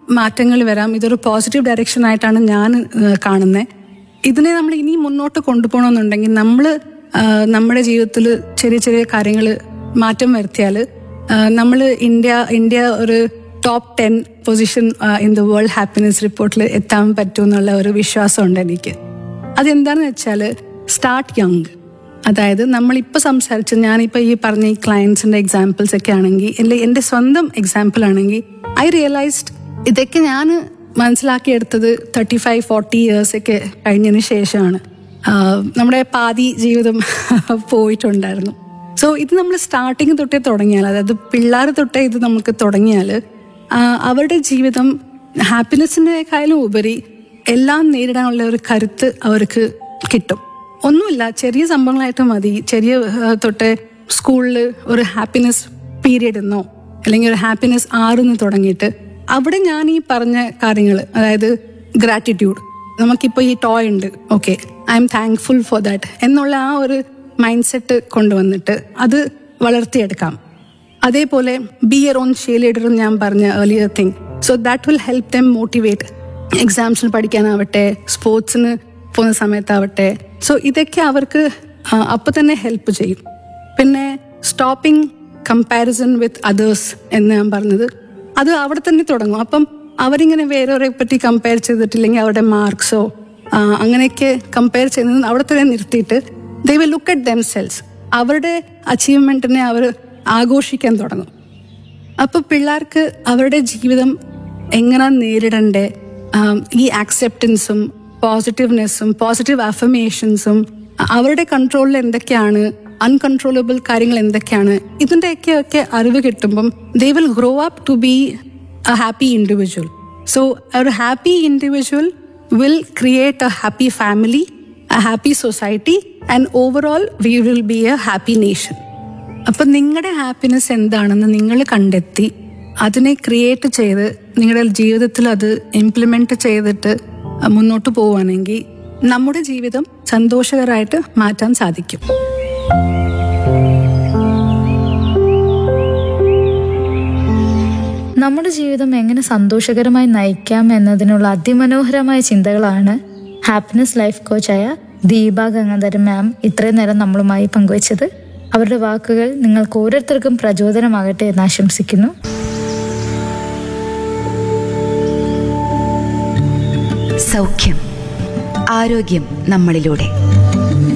മാറ്റങ്ങൾ വരാം ഇതൊരു പോസിറ്റീവ് ഡയറക്ഷൻ ആയിട്ടാണ് ഞാൻ കാണുന്നത് ഇതിനെ നമ്മൾ ഇനി മുന്നോട്ട് കൊണ്ടുപോകണമെന്നുണ്ടെങ്കിൽ നമ്മൾ നമ്മുടെ ജീവിതത്തിൽ ചെറിയ ചെറിയ കാര്യങ്ങൾ മാറ്റം വരുത്തിയാൽ നമ്മൾ ഇന്ത്യ ഇന്ത്യ ഒരു top ten position in the world happiness റിപ്പോർട്ടിൽ എത്താൻ പറ്റും എന്നുള്ള ഒരു വിശ്വാസമുണ്ട് എനിക്ക് അതെന്താണെന്ന് വെച്ചാൽ സ്റ്റാർട്ട് യങ് അതായത് നമ്മളിപ്പോൾ സംസാരിച്ച ഞാനിപ്പോൾ ഈ പറഞ്ഞ ഈ ക്ലയൻസിന്റെ എക്സാമ്പിൾസ് ഒക്കെ ആണെങ്കിൽ എൻ്റെ എൻ്റെ സ്വന്തം എക്സാമ്പിൾ ആണെങ്കിൽ ഐ റിയലൈസ്ഡ് ഇതൊക്കെ ഞാൻ മനസ്സിലാക്കിയെടുത്തത് തേർട്ടി ഫൈവ് ഫോർട്ടി ഇയേഴ്സ് ഒക്കെ കഴിഞ്ഞതിന് ശേഷമാണ് ആഹ് നമ്മുടെ പാതി ജീവിതം പോയിട്ടുണ്ടായിരുന്നു സോ ഇത് നമ്മൾ സ്റ്റാർട്ടിങ് തൊട്ടേ തുടങ്ങിയാൽ അതായത് പിള്ളേർ തൊട്ടേ ഇത് നമുക്ക് തുടങ്ങിയാൽ അവരുടെ ജീവിതം ഹാപ്പിനെസ്സിൻ്റെക്കാളും ഉപരി എല്ലാം നേരിടാനുള്ള ഒരു കരുത്ത് അവർക്ക് കിട്ടും ഒന്നുമില്ല ചെറിയ സംഭവങ്ങളായിട്ട് മതി ചെറിയ ആ, തൊട്ട് സ്കൂളിൽ ഒരു ഹാപ്പിനെസ് പീരീഡ് എന്നോ അല്ലെങ്കിൽ ഒരു ഹാപ്പിനെസ് ആറിന്ന് തുടങ്ങിയിട്ട് അവിടെ ഞാൻ ഈ പറഞ്ഞ കാര്യങ്ങൾ അതായത് ഗ്രാറ്റിറ്റ്യൂഡ് നമുക്കിപ്പോൾ ഈ ടോയ് ഉണ്ട് okay I am thankful for that എന്നുള്ള ആ ഒരു മൈൻഡ് സെറ്റ് കൊണ്ടുവന്നിട്ട് അത് വളർത്തിയെടുക്കാം അതേപോലെ ബി എർ ഓൺ ഷേ ലീഡർ ഞാൻ പറഞ്ഞ earlier thing so that will help them motivate എക്സാംസിന് പഠിക്കാനാവട്ടെ സ്പോർട്സിന് പോകുന്ന സമയത്താവട്ടെ സോ ഇതൊക്കെ അവർക്ക് ആ, അപ്പൊ തന്നെ ഹെൽപ്പ് ചെയ്യും പിന്നെ സ്റ്റോപ്പിംഗ് കമ്പാരിസൺ വിത്ത് അതേഴ്സ് എന്ന് ഞാൻ പറഞ്ഞത് അത് അവിടെ തന്നെ തുടങ്ങും അപ്പം അവരിങ്ങനെ വേറൊരെ പറ്റി കമ്പയർ ചെയ്തിട്ടില്ലെങ്കിൽ അവരുടെ മാർക്സോ അങ്ങനെയൊക്കെ കമ്പയർ ചെയ്യുന്നത് അവിടെ തന്നെ നിർത്തിയിട്ട് they will look at themselves അവരുടെ അച്ചീവ്മെന്റിനെ അവർ ആഘോഷിക്കാൻ തുടങ്ങും അപ്പൊ പിള്ളേർക്ക് അവരുടെ ജീവിതം എങ്ങനെ നേരിടണ്ടേ ആം, ഈ ആക്സെപ്റ്റൻസും പോസിറ്റീവ്നെസ്സും പോസിറ്റീവ് അഫർമേഷൻസും അവരുടെ കൺട്രോളിൽ എന്തൊക്കെയാണ് അൺകൺട്രോളബിൾ കാര്യങ്ങൾ എന്തൊക്കെയാണ് ഇതിൻ്റെയൊക്കെ ഒക്കെ അറിവ് കിട്ടുമ്പം they will grow up to be a happy individual so ഒരു happy individual will create a happy family a happy society and overall we will be a happy nation അപ്പൊ നിങ്ങളുടെ ഹാപ്പിനെസ് എന്താണെന്ന് നിങ്ങൾ കണ്ടെത്തി അതിനെ ക്രിയേറ്റ് ചെയ്ത് നിങ്ങളുടെ ജീവിതത്തിൽ അത് ഇംപ്ലിമെന്റ് ചെയ്തിട്ട് മുന്നോട്ട് പോവുകയാണെങ്കിൽ നമ്മുടെ ജീവിതം സന്തോഷകരമായിട്ട് മാറ്റാൻ സാധിക്കും നമ്മുടെ ജീവിതം എങ്ങനെ സന്തോഷകരമായി നയിക്കാം എന്നതിനുള്ള അതിമനോഹരമായ ചിന്തകളാണ് ഹാപ്പിനെസ് ലൈഫ് കോച്ചായ ദീപ ഗംഗാധരൻ മാം ഇത്രയും നേരം നമ്മളുമായി പങ്കുവച്ചത് അവരുടെ വാക്കുകൾ നിങ്ങൾക്ക് ഓരോരുത്തർക്കും പ്രചോദനമാകട്ടെ എന്ന് ആശംസിക്കുന്നു സൗഖ്യം ആരോഗ്യം നമ്മളിലൂടെ